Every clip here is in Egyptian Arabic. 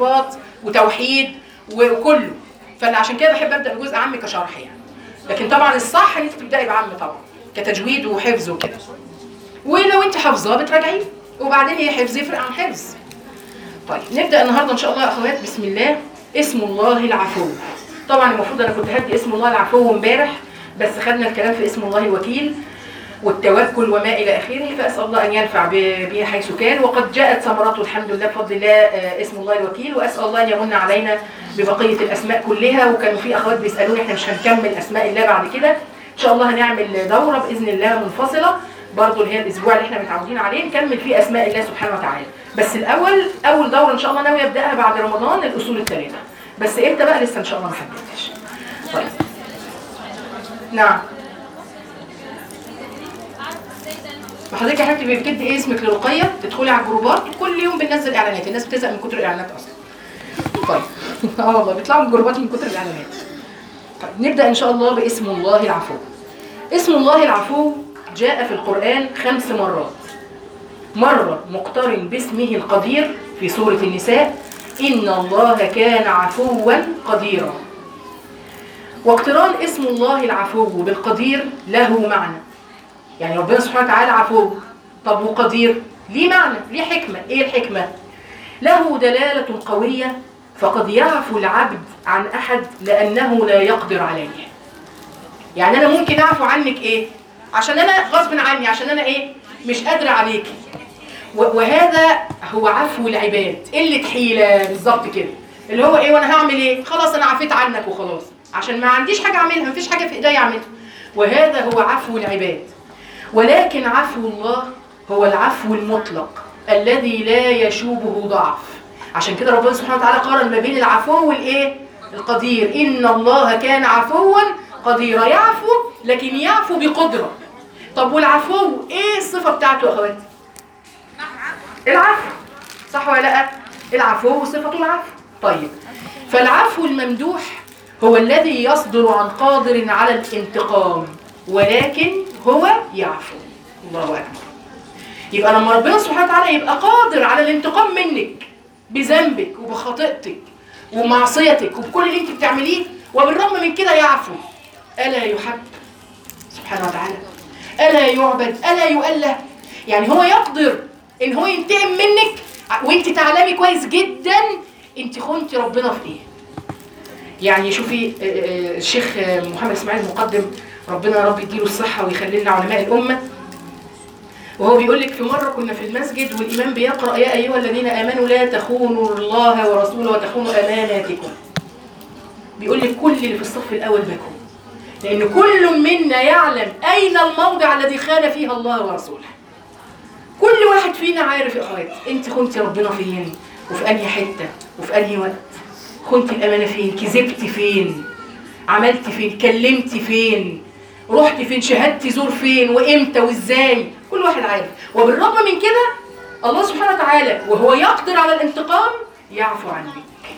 صفات وتوحيد وكله فعشان كده بحب ابدا بجزء عام كشرح يعني لكن طبعا الصح ان انت تبداي بعام طبعا كتجويد وحفظ وكده ولو انت حافظاه بتراجعيه وبعدين هي حفظ يفرق عن حفظ طيب نبدا النهارده ان شاء الله يا اخوات بسم الله اسم الله العفو طبعا المفروض انا كنت هدي اسم الله العفو امبارح بس خدنا الكلام في اسم الله الوكيل والتوكل وما الى اخره فاسال الله ان ينفع ب- به حيث كان وقد جاءت ثمرته الحمد لله بفضل الله آه، اسم الله الوكيل واسال الله ان يمن علينا ببقيه الاسماء كلها وكانوا في اخوات بيسالوني احنا مش هنكمل اسماء الله بعد كده ان شاء الله هنعمل دوره باذن الله منفصله برضه اللي هي الاسبوع اللي احنا متعودين عليه نكمل فيه اسماء الله سبحانه وتعالى بس الاول اول دوره ان شاء الله ناوي ابداها بعد رمضان الاصول الثلاثه بس امتى بقى لسه ان شاء الله ما حددتش طيب نعم وحضرتك يا حبيبتي بتدي ايه اسمك لرقيه تدخلي على الجروبات وكل يوم بننزل اعلانات الناس بتزهق من كتر الاعلانات اصلا طيب اه والله بيطلعوا من الجروبات من كتر الاعلانات طيب نبدا ان شاء الله باسم الله العفو اسم الله العفو جاء في القران خمس مرات مره مقترن باسمه القدير في سوره النساء ان الله كان عفوا قديرا واقتران اسم الله العفو بالقدير له معنى يعني ربنا سبحانه وتعالى عفو طب وقدير ليه معنى ليه حكمة ايه الحكمة له دلالة قوية فقد يعفو العبد عن أحد لأنه لا يقدر عليه يعني أنا ممكن أعفو عنك إيه عشان أنا غصب عني عشان أنا إيه مش قادرة عليكي و- وهذا هو عفو العباد قلة حيلة بالظبط كده اللي هو ايه وانا هعمل ايه خلاص انا عفيت عنك وخلاص عشان ما عنديش حاجة اعملها مفيش حاجة في ايدي اعملها وهذا هو عفو العباد ولكن عفو الله هو العفو المطلق الذي لا يشوبه ضعف عشان كده ربنا سبحانه وتعالى قارن ما بين العفو والايه القدير ان الله كان عفوا قديرا يعفو لكن يعفو بقدرة طب والعفو ايه الصفة بتاعته يا اخواتي العفو صح ولا لا العفو صفة العفو طيب فالعفو الممدوح هو الذي يصدر عن قادر على الانتقام ولكن هو يعفو الله أكبر يبقى لما ربنا سبحانه وتعالى يبقى قادر على الانتقام منك بذنبك وبخطيئتك ومعصيتك وبكل اللي انت بتعمليه وبالرغم من كده يعفو ألا يحب سبحانه وتعالى ألا يعبد ألا يؤله يعني هو يقدر ان هو ينتقم منك وانت تعلمي كويس جدا انت خنتي ربنا في ايه يعني شوفي آه، آه، الشيخ آه، محمد اسماعيل المقدم ربنا يا رب يديله الصحة ويخلي لنا علماء الأمة وهو بيقول لك في مرة كنا في المسجد والإمام بيقرأ يا أيها الذين آمنوا لا تخونوا الله ورسوله وتخونوا أماناتكم بيقول لك كل اللي في الصف الأول بكم لأن كل منا يعلم أين الموضع الذي خان فيها الله ورسوله كل واحد فينا عارف يا اخوات انت خنتي ربنا فين وفي انهي حته وفي انهي وقت خنتي الامانه فين كذبتي فين عملتي فين كلمتي فين رحتي فين شهدتي زور فين وامتى وازاي كل واحد عارف وبالرغم من كده الله سبحانه وتعالى وهو يقدر على الانتقام يعفو عنك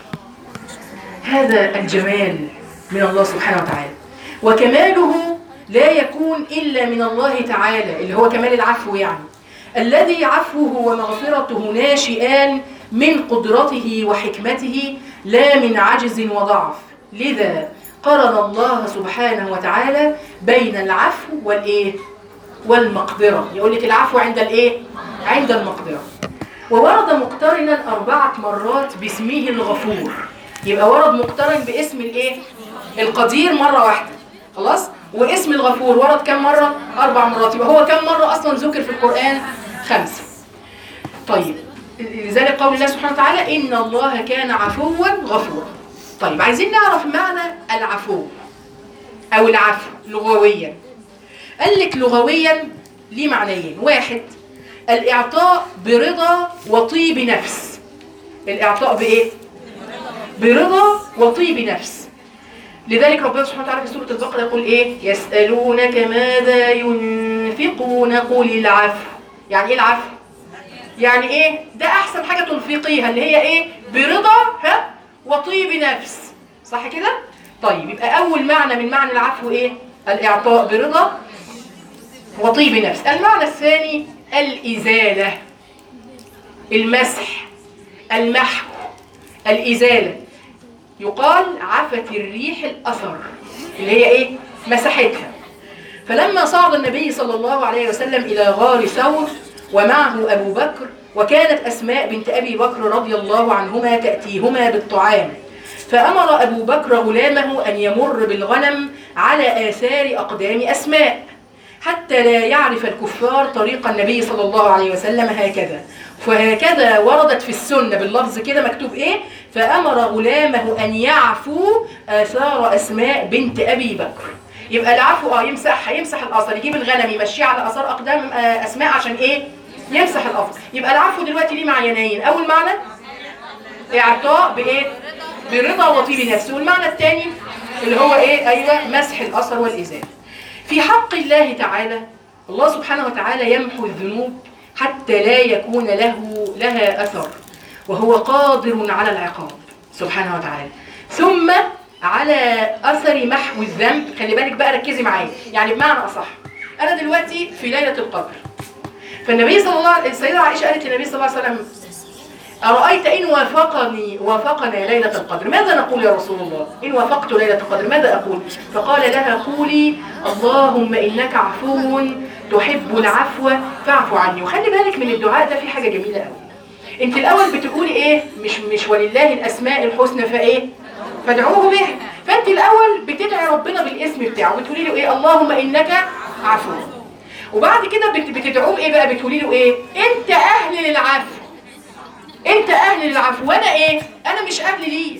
هذا الجمال من الله سبحانه وتعالى وكماله لا يكون إلا من الله تعالى اللي هو كمال العفو يعني الذي عفوه ومغفرته ناشئان من قدرته وحكمته لا من عجز وضعف لذا قرن الله سبحانه وتعالى بين العفو والإيه؟ والمقدرة يقول لك العفو عند الإيه؟ عند المقدرة وورد مقترنا أربعة مرات باسمه الغفور يبقى ورد مقترن باسم الإيه؟ القدير مرة واحدة خلاص؟ واسم الغفور ورد كم مرة؟ أربع مرات يبقى هو كم مرة أصلا ذكر في القرآن؟ خمسة طيب لذلك قول الله سبحانه وتعالى إن الله كان عفوا غفورا طيب عايزين نعرف معنى العفو أو العفو لغويا قال لك لغويا ليه معنيين واحد الإعطاء برضا وطيب نفس الإعطاء بإيه؟ برضا وطيب نفس لذلك ربنا سبحانه وتعالى في سورة البقرة يقول إيه؟ يسألونك ماذا ينفقون قل العفو يعني إيه العفو؟ يعني إيه؟ ده أحسن حاجة تنفقيها اللي هي إيه؟ برضا ها؟ وطيب نفس صح كده؟ طيب يبقى أول معنى من معنى العفو إيه؟ الإعطاء برضا وطيب نفس المعنى الثاني الإزالة المسح المحو الازاله يقال عفت الريح الاثر اللي هي ايه مسحتها فلما صعد النبي صلى الله عليه وسلم إلى غار ثور ومعه أبو بكر وكانت أسماء بنت أبي بكر رضي الله عنهما تأتيهما بالطعام فأمر أبو بكر غلامه أن يمر بالغنم على آثار أقدام أسماء حتى لا يعرف الكفار طريق النبي صلى الله عليه وسلم هكذا فهكذا وردت في السنة باللفظ كده مكتوب ايه فأمر غلامه أن يعفو آثار أسماء بنت أبي بكر يبقى العفو اه يمسح يمسح الاثر يجيب الغنم يمشيه على اثار اقدام آه، اسماء عشان ايه يمسح الاثر يبقى العفو دلوقتي ليه معنيين اول معنى اعطاء بايه برضا وطيب نفس والمعنى الثاني اللي هو ايه ايوه مسح الاثر والازاله في حق الله تعالى الله سبحانه وتعالى يمحو الذنوب حتى لا يكون له لها اثر وهو قادر على العقاب سبحانه وتعالى ثم على اثر محو الذنب خلي بالك بقى ركزي معايا يعني بمعنى اصح انا دلوقتي في ليله القدر فالنبي صلى الله عليه السيده عائشه قالت للنبي صلى الله عليه وسلم أرأيت إن وافقني وافقنا ليلة القدر ماذا نقول يا رسول الله إن وافقت ليلة القدر ماذا أقول فقال لها قولي اللهم إنك عفو تحب العفو فاعف عني وخلي بالك من الدعاء ده في حاجة جميلة قوي انت الأول بتقولي إيه مش مش ولله الأسماء الحسنى فإيه فادعوه بها فانت الأول بتدعي ربنا بالاسم بتاعه بتقولي له إيه اللهم إنك عفو وبعد كده بت- بتدعوه إيه بقى بتقولي له إيه أنت أهل للعفو انت اهل للعفو وانا ايه انا مش اهل ليه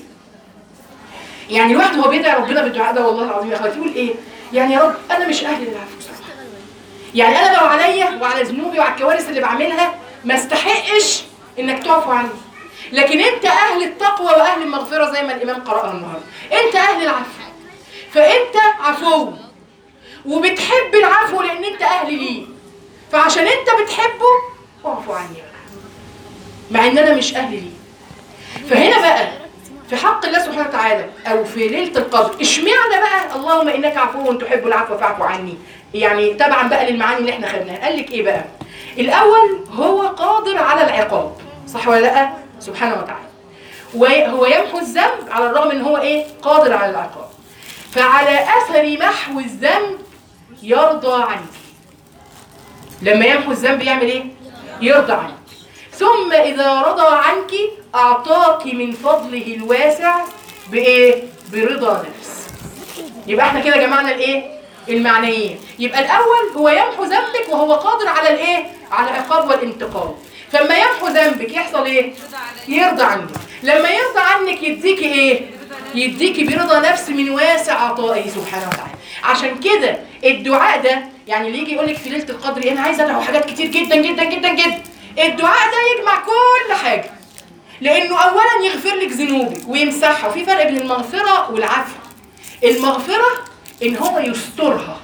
يعني الواحد وهو بيدعي ربنا بالدعاء ده والله العظيم يا اخواتي يقول ايه يعني يا رب انا مش اهل للعفو بصراحة. يعني انا لو عليا وعلى ذنوبي وعلى الكوارث اللي بعملها ما استحقش انك تعفو عني لكن انت اهل التقوى واهل المغفره زي ما الامام قراها النهارده انت اهل العفو فانت عفو وبتحب العفو لان انت اهل ليه فعشان انت بتحبه اعفو عني بقى مع ان انا مش اهل ليه فهنا بقى في حق الله سبحانه وتعالى او في ليله القدر اشمعنى بقى اللهم انك عفو تحب العفو فاعف عني يعني تبعا بقى للمعاني اللي احنا خدناها قال لك ايه بقى الاول هو قادر على العقاب صح ولا لا سبحانه وتعالى وهو يمحو الذنب على الرغم ان هو ايه قادر على العقاب فعلى اثر محو الذنب يرضى عنك لما يمحو الذنب يعمل ايه يرضى عنك ثم إذا رضى عنك أعطاك من فضله الواسع بإيه؟ برضا نفس يبقى احنا كده جمعنا الإيه؟ المعنيين يبقى الأول هو يمحو ذنبك وهو قادر على الإيه؟ على العقاب والانتقام فلما يمحو ذنبك يحصل إيه؟ يرضى عنك لما يرضى عنك يديكي إيه؟ يديكي برضا نفس من واسع عطائه سبحانه وتعالى عشان كده الدعاء ده يعني اللي يجي يقول لك في ليله القدر انا عايز ادعو حاجات كتير جدا جدا جدا جدا الدعاء ده يجمع كل حاجه لانه اولا يغفر لك ذنوبك ويمسحها وفي فرق بين المغفره والعفو المغفره ان هو يسترها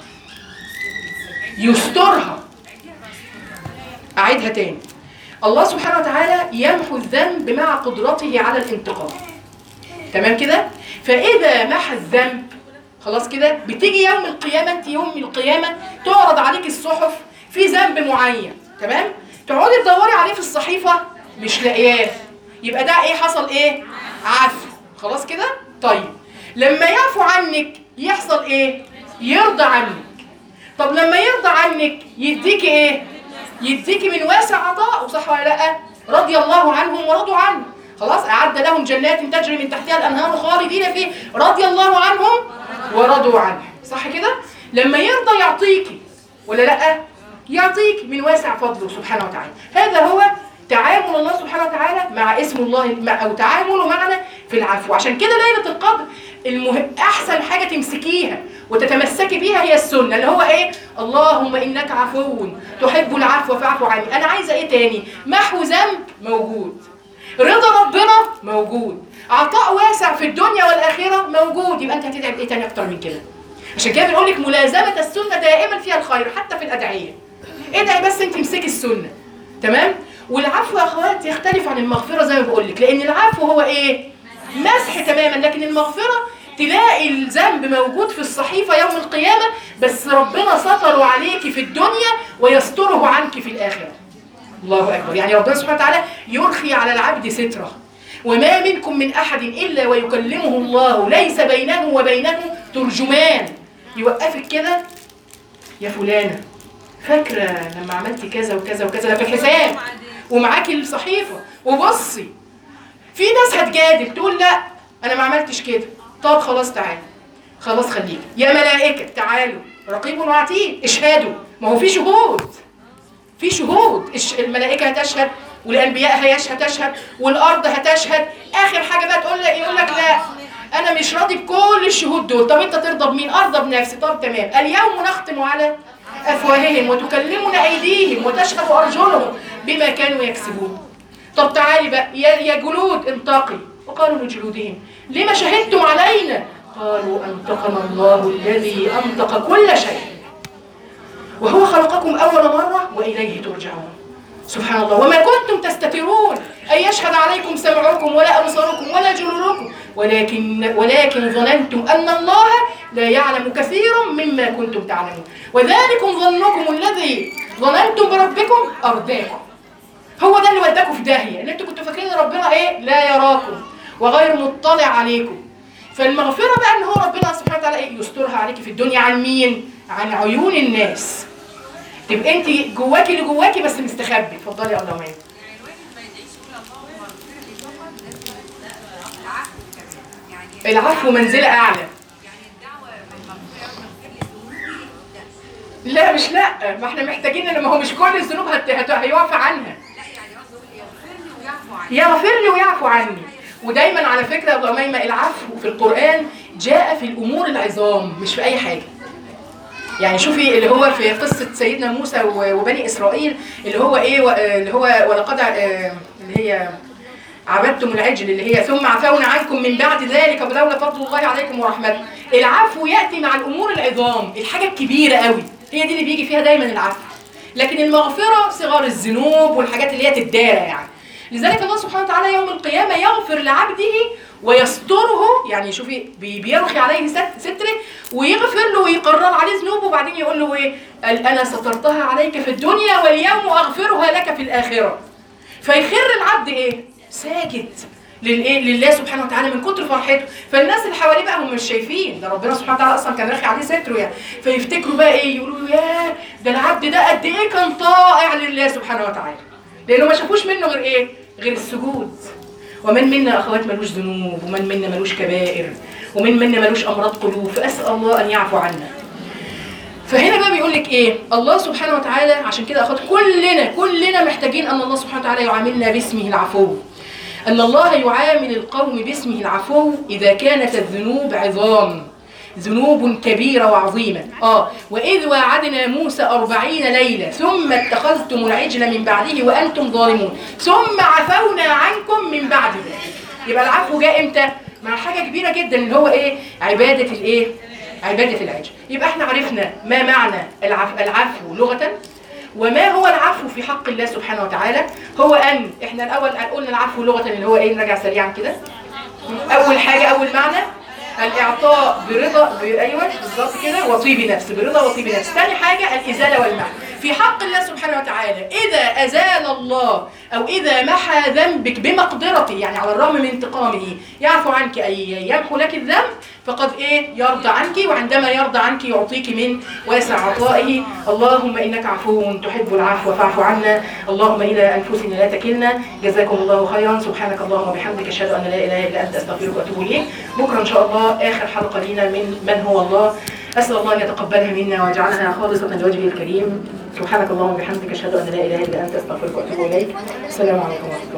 يسترها اعيدها تاني الله سبحانه وتعالى يمحو الذنب مع قدرته على الانتقام تمام كده فاذا محى الذنب خلاص كده بتيجي يوم القيامه انت يوم القيامه تعرض عليك الصحف في ذنب معين تمام تقعدي تدوري عليه في الصحيفه مش لاقياه يبقى ده ايه حصل ايه عفو خلاص كده طيب لما يعفو عنك يحصل ايه يرضى عنك طب لما يرضى عنك يديكي ايه يديكي من واسع عطاء صح ولا لا رضي الله عنهم ورضوا عنه خلاص اعد لهم جنات تجري من تحتها الانهار خالدين فيه رضي الله عنهم ورضوا عنه صح كده لما يرضى يعطيكي ولا لا يعطيك من واسع فضله سبحانه وتعالى هذا هو تعامل الله سبحانه وتعالى مع اسم الله مع او تعامله معنا في العفو عشان كده ليله القدر المهم احسن حاجه تمسكيها وتتمسكي بيها هي السنه اللي هو ايه اللهم انك عفو تحب العفو فاعف عني انا عايزه ايه تاني محو ذنب موجود رضا ربنا موجود عطاء واسع في الدنيا والاخره موجود يبقى انت هتدعي بايه تاني اكتر من كده عشان كده بنقول لك ملازمه السنه دائما فيها الخير حتى في الادعيه ادعي بس انت امسكي السنه تمام والعفو يا اخوات يختلف عن المغفره زي ما بقول لك لان العفو هو ايه مسح تماما لكن المغفره تلاقي الذنب موجود في الصحيفه يوم القيامه بس ربنا ستره عليكي في الدنيا ويستره عنك في الاخره الله اكبر يعني ربنا سبحانه وتعالى يرخي على العبد ستره وما منكم من احد الا ويكلمه الله ليس بينه وبينه ترجمان يوقفك كده يا فلانه فاكره لما عملتي كذا وكذا وكذا ده في الحساب ومعاكي الصحيفه وبصي في ناس هتجادل تقول لا انا ما عملتش كده طب خلاص تعالى خلاص خليك يا ملائكه تعالوا رقيب وعتيد اشهدوا ما هو في شهود في شهود الش- الملائكه هتشهد والانبياء هيشهد تشهد والارض هتشهد اخر حاجه بقى تقول لك يقول لك لا انا مش راضي بكل الشهود دول طب انت ترضى بمين ارضى بنفسي طب تمام اليوم نختم على افواههم وتكلمنا ايديهم وتشهد ارجلهم بما كانوا يكسبون طب تعالي بقى يا يا جلود انطقي وقالوا لجلودهم لما شهدتم علينا قالوا انطقنا الله الذي انطق كل شيء وهو خلقكم أول مرة وإليه ترجعون سبحان الله وما كنتم تستترون أن يشهد عليكم سمعكم ولا أبصاركم ولا جلودكم ولكن ولكن ظننتم أن الله لا يعلم كثير مما كنتم تعلمون وذلكم ظنكم الذي ظننتم بربكم أرداكم هو ده اللي وداكم في داهية ان انتوا كنتوا فاكرين ان ربنا ايه لا يراكم وغير مطلع عليكم فالمغفرة بقى ان هو ربنا سبحانه وتعالى ايه يسترها عليكي في الدنيا عن مين عن عيون الناس تبقى انت جواكي اللي جواكي بس مستخبي اتفضلي يا الله مين يعني الواحد ما يدعيش يقول اللهم اغفر لي فقط لازم العفو كمان يعني العفو منزلة اعلى يعني الدعوه بالمغفره واغفر لي ذنوبي لا لا مش لا ما احنا محتاجين ان ما هو مش كل الذنوب هت... هت... هيعفى عنها لا يعني قصدي اقول يغفر لي ويعفو عني يغفر لي ويعفو عني ودايما على فكره يا ابو اميمه العفو في القران جاء في الامور العظام مش في اي حاجه يعني شوفي اللي هو في قصه سيدنا موسى و- وبني اسرائيل اللي هو ايه و- اللي هو ولقد ع- آه، اللي هي عبدتم العجل اللي هي ثم عفونا عنكم من بعد ذلك ولولا فضل الله عليكم ورحمته العفو ياتي مع الامور العظام الحاجه الكبيره قوي هي دي اللي بيجي فيها دايما العفو لكن المغفره صغار الذنوب والحاجات اللي هي تدارى يعني لذلك الله سبحانه وتعالى يوم القيامه يغفر لعبده ويستره يعني شوفي بي- بيرخي عليه ست- ستره ويغفر له ويقرر عليه ذنوبه وبعدين يقول له ايه قال انا سترتها عليك في الدنيا واليوم اغفرها لك في الاخره فيخر العبد ايه ساجد للايه لله سبحانه وتعالى من كتر فرحته فالناس اللي حواليه بقى هم مش شايفين ده ربنا سبحانه وتعالى اصلا كان راخي عليه ستره يعني فيفتكروا بقى ايه يقولوا يا ده العبد ده قد ايه كان طائع لله سبحانه وتعالى لانه ما شافوش منه غير ايه غير السجود ومن منا اخوات ملوش ذنوب ومن منا ملوش كبائر ومن منا ملوش امراض قلوب فاسال الله ان يعفو عنا فهنا بقى بيقول لك ايه الله سبحانه وتعالى عشان كده اخوات كلنا كلنا محتاجين ان الله سبحانه وتعالى يعاملنا باسمه العفو ان الله يعامل القوم باسمه العفو اذا كانت الذنوب عظام ذنوب كبيرة وعظيمة آه وإذ واعدنا موسى أربعين ليلة ثم اتخذتم العجل من بعده وأنتم ظالمون ثم عفونا عنكم من بعد ذلك يبقى العفو جاء إمتى؟ مع حاجة كبيرة جدا اللي هو إيه؟ عبادة الإيه؟ عبادة العجل يبقى احنا عرفنا ما معنى العفو, العفو لغة وما هو العفو في حق الله سبحانه وتعالى هو أن احنا الأول قلنا العفو لغة اللي هو إيه نرجع سريعا كده أول حاجة أول معنى الإعطاء برضا ب... أيوة بالظبط كده وطيب نفس برضا وطيب نفس ثاني حاجة الإزالة والمحو في حق الله سبحانه وتعالى إذا أزال الله أو إذا محى ذنبك بمقدرته يعني على الرغم من انتقامه يعفو عنك أي يمحو لك الذنب فقد إيه يرضى عنك وعندما يرضى عنك يعطيك من واسع عطائه اللهم إنك عفو تحب العفو فاعف عنا اللهم إلى أنفسنا لا تكلنا جزاكم الله خيرا سبحانك اللهم وبحمدك أشهد أن لا إله إلا أنت أستغفرك وأتوب إليك بكرة إن شاء الله آخر حلقة لينا من من هو الله أسأل الله أن يتقبلها منا ويجعلها خالصة لوجهه الكريم سبحانك اللهم وبحمدك أشهد أن لا إله إلا أنت أستغفرك وأتوب إليك السلام عليكم ورحمة الله